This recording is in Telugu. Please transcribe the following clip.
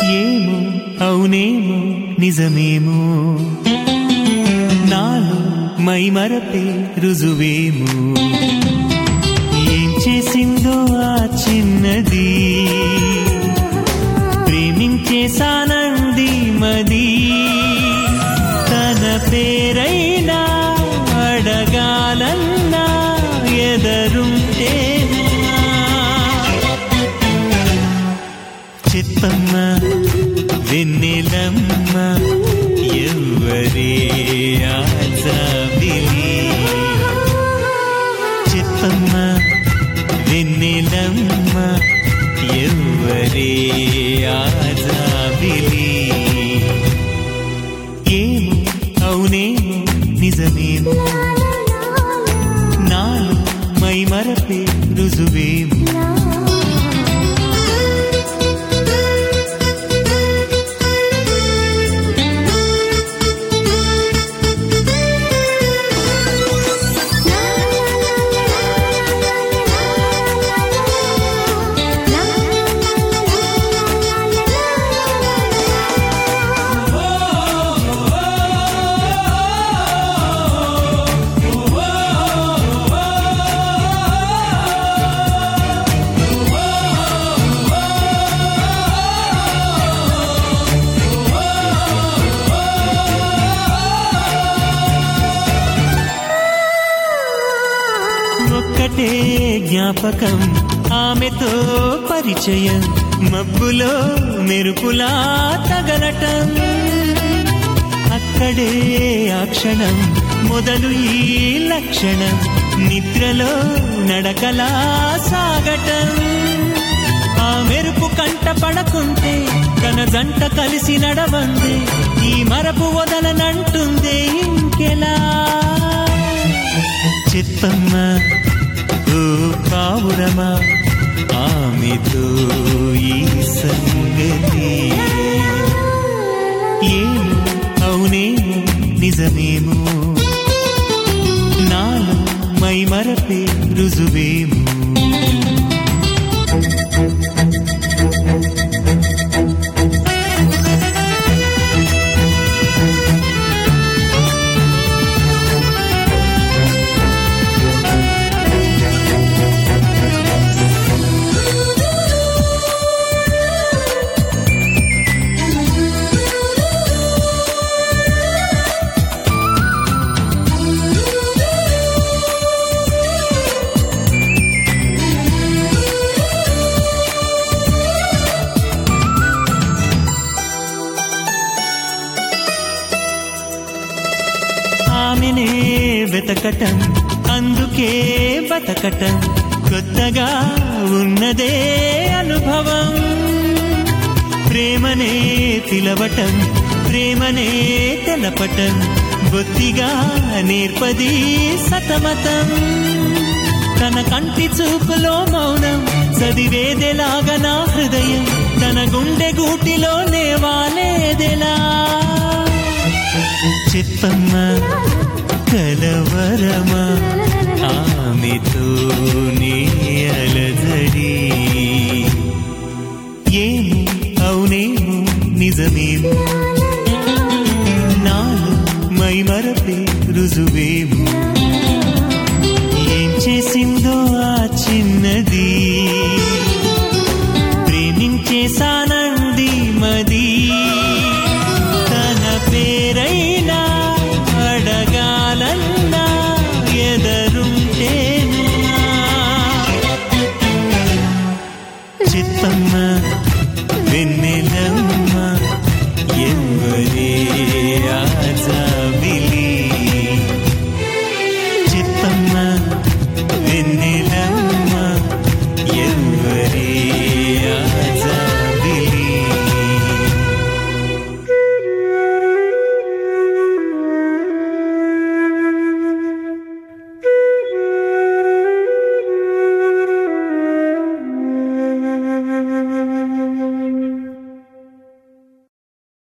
ఏమో అవునేమో నిజమేమో నాలో మై మరపే రుజువేమో ఏం చేసిందో ఆ చిన్నది ప్రేమించేసానంది మది తన పేరైనా అడగాలన్నా ఎదరుంటేనా చిత్తమ్మ వెన్నెలమ్మ ఎవ్వరే ఆజాబిలి చిత్తమ్మ వెన్నెలమ్మ ఎవ్వరే ఆజాబిలి ఏమో అవునేమో నిజమేమో నాలో మై మరపే రుజువేమో ఒక్కటే జ్ఞాపకం ఆమెతో పరిచయం మబ్బులో మెరుపులా తగలటం అక్కడే ఆ క్షణం మొదలు ఈ లక్షణం నిద్రలో నడకలా సాగటం ఆ మెరుపు కంట పడకుంటే తన జంట కలిసి నడవందే ఈ మరపు వదలనంటుందే ఇంకెలా చిత్తమ్మ ఓ పావురమా ఆమెతో ఈ సంగతి ఏమో అవునేమో నిజమేమో నాలో మై మరపే రుజువేమో ఆమెనే వెతకటం అందుకే బతకటం కొత్తగా ఉన్నదే అనుభవం ప్రేమనే పిలవటం ప్రేమనే తెలపటం బొత్తిగా నేర్పది సతమతం తన కంటి చూపులో మౌనం చదివేదెలాగా నా హృదయం తన గుండె గూటిలో లేవాలేదెలా చిత్తమ్మ కలవరమా ఆ